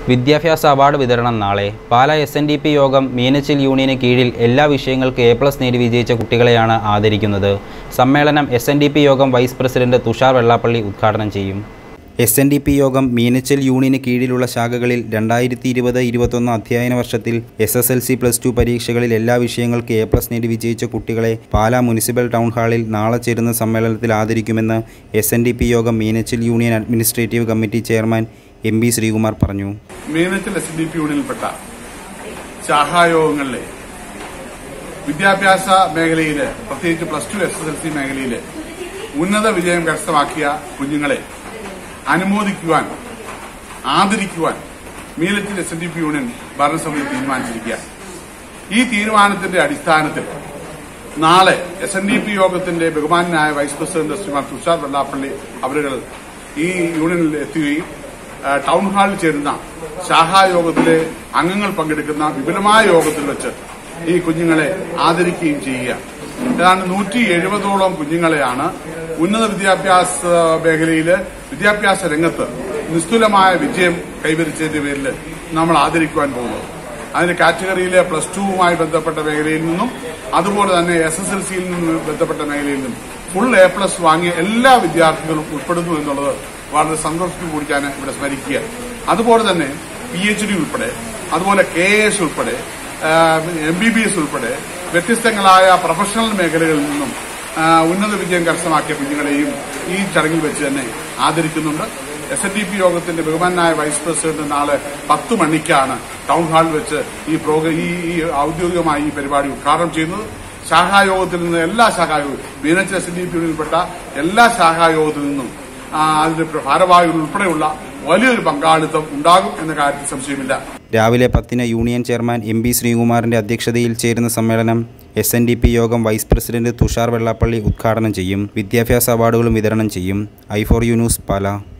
വിദ്യാഭ്യാസ അവാർഡ് വിതരണം നാളെ Pala S N D P യോഗം മീനച്ചിൽ യൂണിയന് കീഴിൽ എല്ലാ വിഷയങ്ങൾക്ക് എ പ്ലസ് നേടി വിജയിച്ച കുട്ടികളെയാണ് ആദരിക്കുന്നത് സമ്മേളനം എസ് എൻ ഡി പി യോഗം വൈസ് പ്രസിഡന്റ് തുഷാർ വെള്ളാപ്പള്ളി ഉദ്ഘാടനം ചെയ്യും എസ് എൻ ഡി പി യോഗം മീനച്ചൽ യൂണിയന് കീഴിലുള്ള ശാഖകളിൽ രണ്ടായിരത്തി ഇരുപത് ഇരുപത്തൊന്ന് അധ്യയന വർഷത്തിൽ S S L C plus two പരീക്ഷകളിൽ എല്ലാ വിഷയങ്ങൾക്ക് എ പ്ലസ് നേടി വിജയിച്ച കുട്ടികളെ പാലാ മുനിസിപ്പൽ ടൗൺ ഹാളിൽ നാളെ ചേരുന്ന സമ്മേളനത്തിൽ ആദരിക്കുമെന്ന് എസ് എൻ ഡി പി യോഗം Meenachil union administrative committee chairman M B Sreekumar പറഞ്ഞു മീനച്ചിൽ എസ് ഡി പി യൂണിയനിൽപ്പെട്ട ശാഖായോഗങ്ങളിലെ വിദ്യാഭ്യാസ മേഖലയില് പ്രത്യേകിച്ച് plus two S S L C മേഖലയില് ഉന്നത വിജയം കരസ്ഥമാക്കിയ കുഞ്ഞുങ്ങളെ അനുമോദിക്കുവാൻ ആദരിക്കുവാൻ Meenachil S N D P union ഭരണസമിതി തീരുമാനിച്ചിരിക്കുക ഈ തീരുമാനത്തിന്റെ അടിസ്ഥാനത്തിൽ നാളെ എസ് എൻ ഡി പി യോഗത്തിന്റെ ബഹുമാനായ വൈസ് പ്രസിഡന്റ് ശ്രീമാൻ തുഷാർ വെള്ളാപ്പള്ളി അവരുകൾ ഈ യൂണിയനിൽ എത്തുകയും ആ, ടൗൺ ഹാളിൽ ചേരുന്ന ശാഖായോഗത്തിലെ അംഗങ്ങൾ പങ്കെടുക്കുന്ന വിപുലമായ യോഗത്തിൽ വെച്ച് ഈ കുഞ്ഞുങ്ങളെ ആദരിക്കുകയും ചെയ്യുക ഏതാണ്ട് നൂറ്റി എഴുപതോളം കുഞ്ഞുങ്ങളെയാണ് ഉന്നത വിദ്യാഭ്യാസ മേഖലയില് വിദ്യാഭ്യാസ രംഗത്ത് നിസ്തുലമായ വിജയം കൈവരിച്ചതിന്റെ പേരിൽ നമ്മൾ ആദരിക്കുവാൻ പോകുന്നത് അതിന്റെ കാറ്റഗറിയിലെ പ്ലസ് ടുവുമായി ബന്ധപ്പെട്ട മേഖലയിൽ നിന്നും അതുപോലെ തന്നെ എസ് എസ് എൽ സിയിൽ നിന്ന് ബന്ധപ്പെട്ട മേഖലയിൽ നിന്നും ഫുൾ എ പ്ലസ് വാങ്ങിയ എല്ലാ വിദ്യാർത്ഥികളും ഉൾപ്പെടുന്നു എന്നുള്ളത് വളരെ സന്തോഷത്തിൽ കൂടി ഞാൻ ഇവിടെ സ്മരിക്കുക അതുപോലെ തന്നെ പി എച്ച് ഡി ഉൾപ്പെടെ അതുപോലെ കെ എസ് ഉൾപ്പെടെ എം ബി ബി എസ് ഉൾപ്പെടെ വ്യത്യസ്തങ്ങളായ പ്രൊഫഷണൽ മേഖലകളിൽ നിന്നും ആ, ഉന്നത വിജയം കരസ്ഥമാക്കിയ കുഞ്ഞുങ്ങളെയും ഈ ചടങ്ങിൽ വെച്ച് തന്നെ ആദരിക്കുന്നുണ്ട് എസ് എൻ ഡി പി യോഗത്തിന്റെ ബഹുമാനായ വൈസ് പ്രസിഡന്റ് നാളെ പത്ത് മണിക്കാണ് ടൗൺ ഹാളിൽ വെച്ച് ഈ പ്രോഗ്രാം ഈ ഈ ഔദ്യോഗികമായി ഈ പരിപാടി ഉദ്ഘാടനം ചെയ്യുന്നത് ശാഖായോഗത്തിൽ നിന്ന് എല്ലാ ശാഖായോഗവും Meenachil S N D P യൂണിയനിൽപ്പെട്ട എല്ലാ ശാഖായോഗത്തിൽ നിന്നും ആ, അതിന്റെ ഭാരവാഹികൾ ഉൾപ്പെടെയുള്ള വലിയൊരു പങ്കാളിത്തം ഉണ്ടാകും എന്ന കാര്യത്തിൽ സംശയമില്ല രാവിലെ പത്തിന് യൂണിയൻ ചെയർമാൻ എം ബി ശ്രീകുമാറിന്റെ അധ്യക്ഷതയിൽ ചേരുന്ന സമ്മേളനം എസ് എൻ ഡി പി യോഗം വൈസ് പ്രസിഡന്റ് തുഷാർ വെള്ളാപ്പള്ളി ഉദ്ഘാടനം ചെയ്യും വിദ്യാഭ്യാസ അവാർഡുകളും വിതരണം ചെയ്യും I for you news Pala